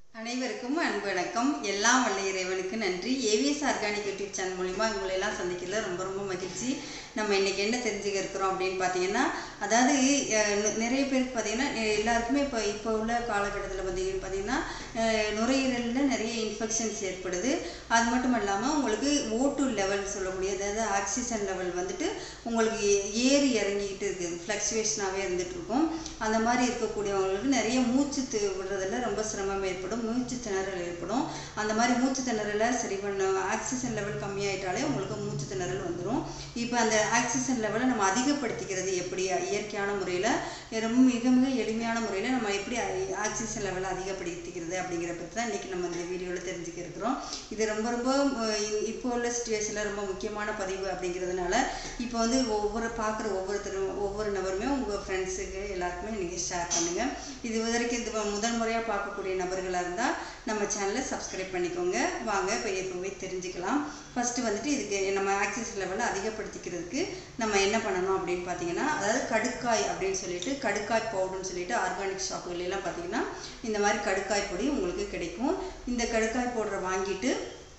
அனைவருக்கும் அன்பு வணக்கம் எல்லாம் வல்ல இறைவனுக்கு நன்றி ஏவிஎஸ் ஆர்கானிக் யூடியூப் சேனல் மூலிமா உங்களை எல்லாம் சந்திக்கிறதுல ரொம்ப ரொம்ப மகிழ்ச்சி நம்ம இன்னைக்கு என்ன தெரிஞ்சுக்க இருக்கிறோம் அப்படின்னு பார்த்தீங்கன்னா அதாவது அஹ், நி- நிறைய பேருக்கு பார்த்தீங்கன்னா அஹ், எல்லாருக்குமே இப்போ இப்போ உள்ள காலகட்டத்தில் பார்த்தீங்க பார்த்தீங்கன்னா அஹ், நுரையீரலில் நிறைய இன்ஃபெக்ஷன்ஸ் ஏற்படுது அது மட்டும் இல்லாமல் உங்களுக்கு ஓட்டு லெவல் சொல்லக்கூடிய அதாவது ஆக்சிஜன் லெவல் வந்துட்டு உங்களுக்கு ஏ- ஏறி இறங்கிக்கிட்டு இருக்குது ஃப்ளக்சுவேஷனாகவே இருந்துட்டு இருக்கும் அந்த மாதிரி இருக்கக்கூடியவங்களுக்கு நிறைய மூச்சு தி- விடுறதுல ரொம்ப சிரமம் ஏற்படும் மூச்சு திணறல் ஏற்படும் அந்த மாதிரி மூச்சு திணறலை சரி பண்ண ஆக்சிஜன் லெவல் கம்மியாயிட்டாலே உங்களுக்கு மூச்சு திணறல் வந்துடும் இப்போ அந்த ஆக்சிஜன் லெவலை நம்ம அதிகப்படுத்திக்கிறது எப்படி இயற்கையான முறையில் ரொம்ப மிக மிக எளிமையான முறையில் நம்ம எப்படி ஆக்சிஜன் லெவலை அதிகப்படுத்திக்கிறது அப்படிங்கிற பற்றி தான் இன்றைக்கி நம்ம இந்த வீடியோவில் தெரிஞ்சுக்க இருக்கிறோம் இது ரொம்ப ரொம்ப அஹ், இ- இப்போ உள்ள சுச்சுவேஷனில் ரொம்ப முக்கியமான பதிவு அப்படிங்கிறதுனால இப்போ வந்து ஒவ்வொரு பார்க்குற ஒவ்வொருத்தரும் ஒவ்வொரு நபருமே உங்கள் ஃப்ரெண்ட்ஸுக்கு எல்லாருக்குமே நீங்கள் ஷேர் பண்ணுங்கள் இது வரைக்கும் இது முதல் முறையாக பார்க்கக்கூடிய நபர்களாக இருந்தால் நம்ம சேனலை சப்ஸ்கிரைப் பண்ணிக்கோங்க வாங்க இப்போ இப்போவே தெரிஞ்சுக்கலாம் ஃபஸ்ட்டு வந்துட்டு இதுக்கு நம்ம ஆக்சிஸ் லெவலை அதிகப்படுத்திக்கிறதுக்கு நம்ம என்ன பண்ணணும் அப்படின்னு பார்த்தீங்கன்னா அதாவது கடுக்காய் அப்படின்னு சொல்லிட்டு கடுக்காய் பவுடர்னு சொல்லிட்டு ஆர்கானிக் ஷாப்புகள் எல்லாம் பார்த்தீங்கன்னா இந்த மாதிரி கடுக்காய் பொடி உங்களுக்கு கிடைக்கும் இந்த கடுக்காய் பவுடரை வாங்கிட்டு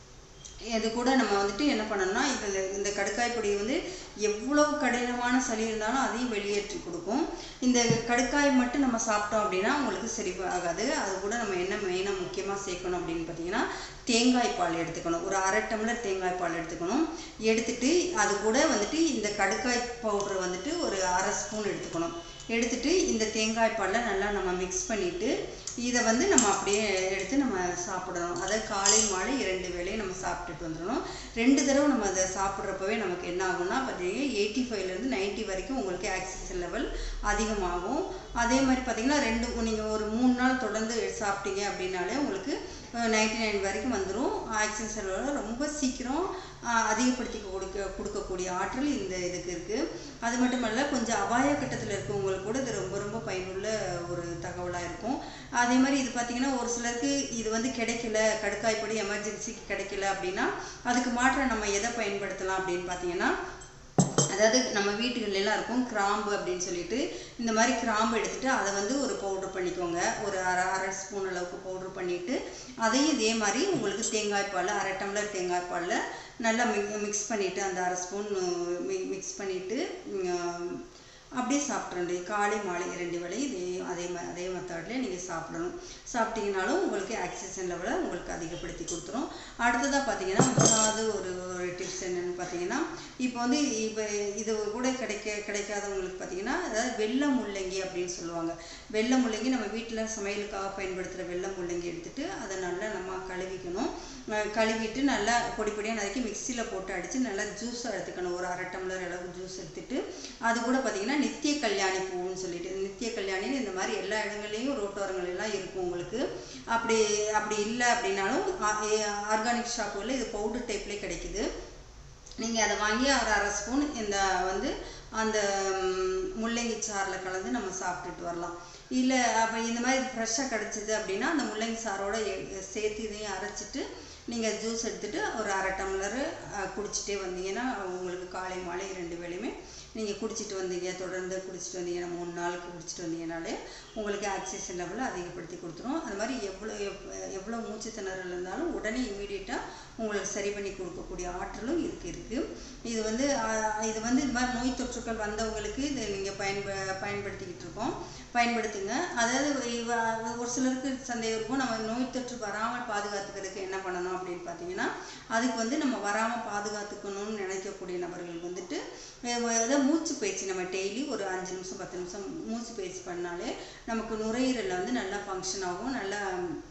இது கூட நம்ம வந்துட்டு என்ன பண்ணணும்னா இது இந்த கடுக்காய் பொடி வந்து எவ்வளவு கடினமான சளி இருந்தாலும் அதையும் வெளியேற்றி கொடுக்கும் இந்த கடுக்காய் மட்டும் நம்ம சாப்பிட்டோம் அப்படின்னா உங்களுக்கு சரி ஆகாது அது கூட நம்ம என்ன மெயினாக முக்கியமாக சேர்க்கணும் அப்படின்னு பார்த்தீங்கன்னா தேங்காய் பால் எடுத்துக்கணும் ஒரு அரை டம்ளர் தேங்காய் பால் எடுத்துக்கணும் எடுத்துட்டு அது கூட வந்துட்டு இந்த கடுக்காய் பவுடர் வந்துட்டு ஒரு அரை ஸ்பூன் எடுத்துக்கணும் எடுத்துட்டு இந்த தேங்காய் பாலில் நல்லா நம்ம மிக்ஸ் பண்ணிட்டு இதை வந்து நம்ம அப்படியே எடுத்து நம்ம சாப்பிடணும் அதாவது காலை மாலை இரண்டு வேளையும் நம்ம சாப்பிட்டுட்டு வந்துடணும் ரெண்டு தடவை நம்ம அதை சாப்பிட்றப்பவே நமக்கு என்ன ஆகும்னா பார்த்தீங்கன்னா எயிட்டி ஃபைவ்லேருந்து நைன்ட்டி வரைக்கும் உங்களுக்கு ஆக்சிஜன் லெவல் அதிகமாகும் அதே மாதிரி பார்த்தீங்கன்னா ரெண்டு நீங்கள் ஒரு மூணு நாள் தொடர்ந்து சாப்பிட்டீங்க அப்படின்னாலே உங்களுக்கு நைன்டி நைன் வரைக்கும் வந்துடும் ஆக்சிஜன் லெவல் ரொம்ப சீக்கிரம் அஹ், அதிகப்படுத்தி கொடுக்க கொடுக்கக்கூடிய ஆற்றல் இந்த இதுக்கு இருக்குது அது மட்டும் இல்ல கொஞ்சம் அபாய கட்டத்தில் இருக்கவங்களுக்கு கூட இது ரொம்ப ரொம்ப பயனுள்ள ஒரு தகவலாக இருக்கும் அதே மாதிரி இது பார்த்தீங்கன்னா ஒரு சிலருக்கு இது வந்து கிடைக்கல கடுக்காய் பொடி எமர்ஜென்சிக்கு கிடைக்கல அப்படின்னா அதுக்கு மாற்ற நம்ம எதை பயன்படுத்தலாம் அப்படின்னு பார்த்தீங்கன்னா அதாவது நம்ம வீட்டுகள்ல எல்லாம் இருக்கும் கிராம்பு அப்படின்னு சொல்லிட்டு இந்த மாதிரி கிராம்பு எடுத்துட்டு அதை வந்து ஒரு பவுடர் பண்ணிக்கோங்க ஒரு அரை அரை ஸ்பூன் அளவுக்கு பவுடர் பண்ணிட்டு அதையும் இதே மாதிரி உங்களுக்கு தேங்காய் பால் அரை டம்ளர் தேங்காய் பாலில் நல்லா மிக்ஸ் பண்ணிட்டு அந்த அரை ஸ்பூன் மிக்ஸ் பண்ணிட்டு உம், அப்படியே சாப்பிட்றேன் காலை மாலை இரண்டு வேளை இதே அதே மா அதே மெத்தட்லேயே நீங்கள் சாப்பிடணும் சாப்பிட்டீங்கனாலும் உங்களுக்கு ஆக்சிஜன் லெவலை உங்களுக்கு அதிகப்படுத்தி கொடுத்துரும் அடுத்ததாக பார்த்தீங்கன்னா மூணாவது ஒரு ஒரு டிப்ஸ் என்னென்னு பார்த்தீங்கன்னா இப்போ வந்து இப்போ இது கூட கிடைக்க கிடைக்காதவங்களுக்கு பார்த்தீங்கன்னா அதாவது வெள்ளை முள்ளங்கி அப்படின்னு சொல்லுவாங்க வெள்ளை முள்ளங்கி நம்ம வீட்டில் சமையலுக்காக பயன்படுத்துகிற வெள்ளை முள்ளங்கி எடுத்துட்டு அதை நல்லா நம்ம கழுவிக்கணும் அஹ் கழுவிட்டு நல்லா பொடி பொடியாக நறுக்கி மிக்சியில் போட்டு அடித்து நல்லா ஜூஸாக எடுத்துக்கணும் ஒரு அரை டம்ளர் அளவு ஜூஸ் எடுத்துட்டு அது கூட பார்த்தீங்கன்னா நித்திய கல்யாணி பூன்னு சொல்லிட்டு நித்திய கல்யாணின்னு இந்த மாதிரி எல்லா இடங்கள்லையும் ரோட்டோரங்கள் எல்லாம் இருக்கும் உங்களுக்கு அப்படி அப்படி இல்லை அப்படின்னாலும் ஆர்கானிக் ஷாப்புகளில் இது பவுடர் டைப்லேயே கிடைக்குது நீங்கள் அதை வாங்கி ஒரு அரை ஸ்பூன் இந்த வந்து அந்த ம், முள்ளங்கி சாறில் கலந்து நம்ம சாப்பிட்டுட்டு வரலாம் இல்லை அப்போ இந்த மாதிரி ஃப்ரெஷ்ஷாக கிடச்சிது அப்படின்னா அந்த முள்ளங்கி சாரோட எ- சேர்த்து இதையும் அரைச்சிட்டு நீங்கள் ஜூஸ் எடுத்துட்டு ஒரு அரை டம்ளரு குடிச்சிட்டே வந்தீங்கன்னா உங்களுக்கு காலை மாலை ரெண்டு வேளையுமே நீங்கள் குடிச்சிட்டு வந்தீங்க தொடர்ந்து குடிச்சிட்டு வந்தீங்கன்னா மூணு நாளுக்கு குடிச்சிட்டு வந்தீங்கனாலே உங்களுக்கு ஆக்சிஜன் லெவலை அதிகப்படுத்தி கொடுத்துரும் அது மாதிரி எவ்வளோ எவ்- எவ்வளோ மூச்சு திணறல் இருந்தாலும் உடனே இமீடியட்டாக உங்களுக்கு சரி பண்ணி கொடுக்கக்கூடிய ஆற்றலும் இருக்கு இருக்கு இது வந்து ஆஹ், இது வந்து இந்த மாதிரி நோய் தொற்றுக்கள் வந்தவங்களுக்கு இதை நீங்கள் பயன்ப பயன்படுத்திக்கிட்டு இருக்கோம் பயன்படுத்துங்க அதாவது இவ- ஒரு சிலருக்கு சந்தேகம் இருக்கும் நம்ம நோய் தொற்று வராமல் பாதுகாத்துக்கிறதுக்கு என்ன பண்ணணும் அப்படின்னு பார்த்தீங்கன்னா அதுக்கு வந்து நம்ம வராமல் பாதுகாத்துக்கணும்னு நினைக்கக்கூடிய நபர்கள் வந்துட்டு அஹ் அதாவது மூச்சு பயிற்சி நம்ம டெய்லி ஒரு அஞ்சு நிமிஷம் பத்து நிமிஷம் மூச்சு பயிற்சி பண்ணாலே நமக்கு நுரையீரலில் வந்து நல்லா ஃபங்க்ஷன் ஆகும் நல்லா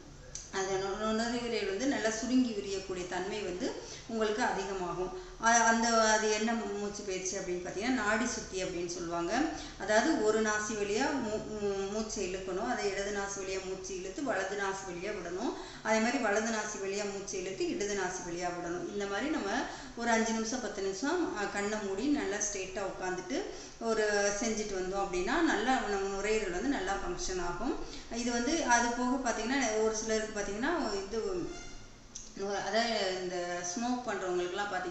அது நு- நு- நுரையீரல் வந்து நல்லா சுருங்கி விரியக்கூடிய தன்மை வந்து உங்களுக்கு அதிகமாகும் அ- அந்த அது என்ன மூச்சு பயிற்சி அப்படின்னு பார்த்தீங்கன்னா நாடி சுத்தி அப்படின்னு சொல்லுவாங்க அதாவது ஒரு நாசி வழியா மூ மூ- மூச்சை இழுக்கணும் அதை இடது நாசி வழியா மூச்சு இழுத்து வலது நாசி வழியா விடணும் அதே மாதிரி வலது நாசி வழியா மூச்சு இழுத்து இடது நாசி வழியா விடணும் இந்த மாதிரி நம்ம ஒரு அஞ்சு நிமிஷம் பத்து நிமிஷம் அஹ், கண்ணை மூடி நல்லா ஸ்ட்ரெயிட்டாக உட்காந்துட்டு ஒரு செஞ்சுட்டு வந்தோம் அப்படின்னா நல்லா நம்ம நுரையீரல் வந்து நல்லா ஃபங்க்ஷன் ஆகும் இது வந்து அது போக பார்த்தீங்கன்னா ஒரு சிலருக்கு பார்த்தீங்கன்னா இது நு- அதாவது இந்த ஸ்மோக் பண்ணுறவங்களுக்குலாம் பார்த்தீங்கன்னா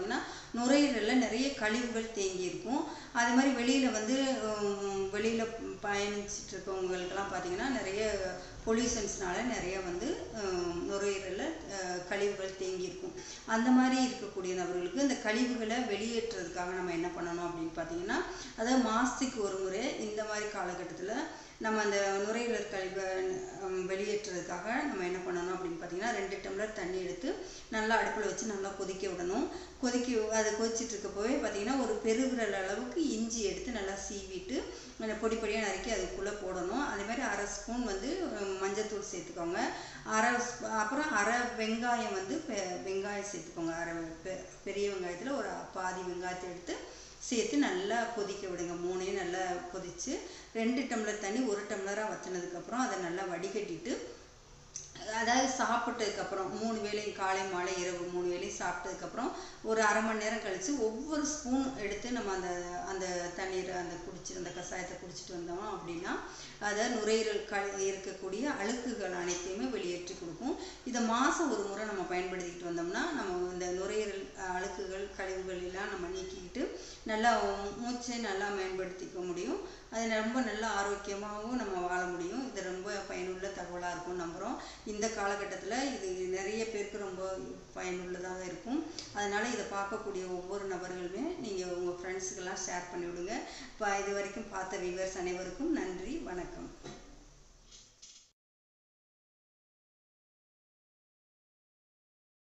நுரையீரலில் நிறைய கழிவுகள் தேங்கி இருக்கும் அதே மாதிரி வெளியில் வந்து வெளியில் பயணிச்சுட்டு இருக்கவங்களுக்கெல்லாம் பார்த்தீங்கன்னா நிறைய பொல்யூஷன்ஸ்னால நிறைய வந்து நுரையீரலில் கழிவுகள் தேங்கி இருக்கும் அந்த மாதிரி இருக்கக்கூடிய நபர்களுக்கு இந்த கழிவுகளை வெளியேற்றுறதுக்காக நம்ம என்ன பண்ணணும் அப்படின்னு பார்த்தீங்கன்னா அதாவது மாதத்துக்கு ஒரு முறை இந்த மாதிரி காலகட்டத்தில் நம்ம அந்த நுரையீரல் கழிவை ஹம், வெளியேற்றுறதுக்காக நம்ம என்ன பண்ணணும் அப்படின்னு பார்த்தீங்கன்னா ரெண்டு டம்ளர் தண்ணி எடுத்து நல்லா அடுப்பில் வச்சு நல்லா கொதிக்க விடணும் கொதிக்க அது கொதிச்சிட்டு இருக்கப்போவே பார்த்தீங்கன்னா ஒரு பெருவிரல் அளவுக்கு இஞ்சி எடுத்து நல்லா சீவிட்டு நல்லா பொடி பொடியாக நறுக்கி அதுக்குள்ளே போடணும் அதே மாதிரி அரை ஸ்பூன் வந்து ஹம், மஞ்சத்தூள் சேர்த்துக்கோங்க அரை ஸ்ப- அப்புறம் அரை வெங்காயம் வந்து பெ- வெங்காயம் சேர்த்துக்கோங்க அரை பெ- பெரிய வெங்காயத்தில் ஒரு பாதி வெங்காயத்தை எடுத்து சேர்த்து நல்லா கொதிக்க விடுங்க மூணையும் நல்லா கொதிச்சு ரெண்டு டம்ளர் தண்ணி ஒரு டம்ளராக வற்றினதுக்கப்புறம் அதை நல்லா வடிகட்டிட்டு அதாவது சாப்பிட்டதுக்கப்புறம் மூணு வேளையும் காலை மாலை இரவு மூணு வேளையும் சாப்பிட்டதுக்கப்புறம் ஒரு அரை மணி நேரம் கழித்து ஒவ்வொரு ஸ்பூன் எடுத்து நம்ம அந்த அந்த தண்ணீரை அந்த குடிச்சு அந்த கஷாயத்தை குடிச்சிட்டு வந்தோம் அப்படின்னா அதை நுரையீரல் க இருக்கக்கூடிய அழுக்குகள் அனைத்தையுமே வெளியேற்றி கொடுக்கும் இதை மாதம் ஒரு முறை நம்ம பயன்படுத்திக்கிட்டு வந்தோம்னா நம்ம இந்த நுரையீரல் அஹ், அழுக்குகள் கழிவுகள் எல்லாம் நம்ம நீக்கிக்கிட்டு நல்லா மூச்சை நல்லா மேம்படுத்திக்க முடியும் அது ரொம்ப நல்ல ஆரோக்கியமாகவும் நம்ம வாழ முடியும் இது ரொம்ப பயனுள்ள தகவலாக இருக்கும் நம்புகிறோம் இந்த காலகட்டத்தில் இது நிறைய பேருக்கு ரொம்ப பயனுள்ளதாக இருக்கும் அதனால் இதை பார்க்கக்கூடிய ஒவ்வொரு நபர்களுமே நீங்கள் உங்கள் ஃப்ரெண்ட்ஸுக்கெல்லாம் ஷேர் பண்ணி விடுங்க இப்போ இது வரைக்கும் பார்த்த வியூவர்ஸ் அனைவருக்கும் நன்றி வணக்கம்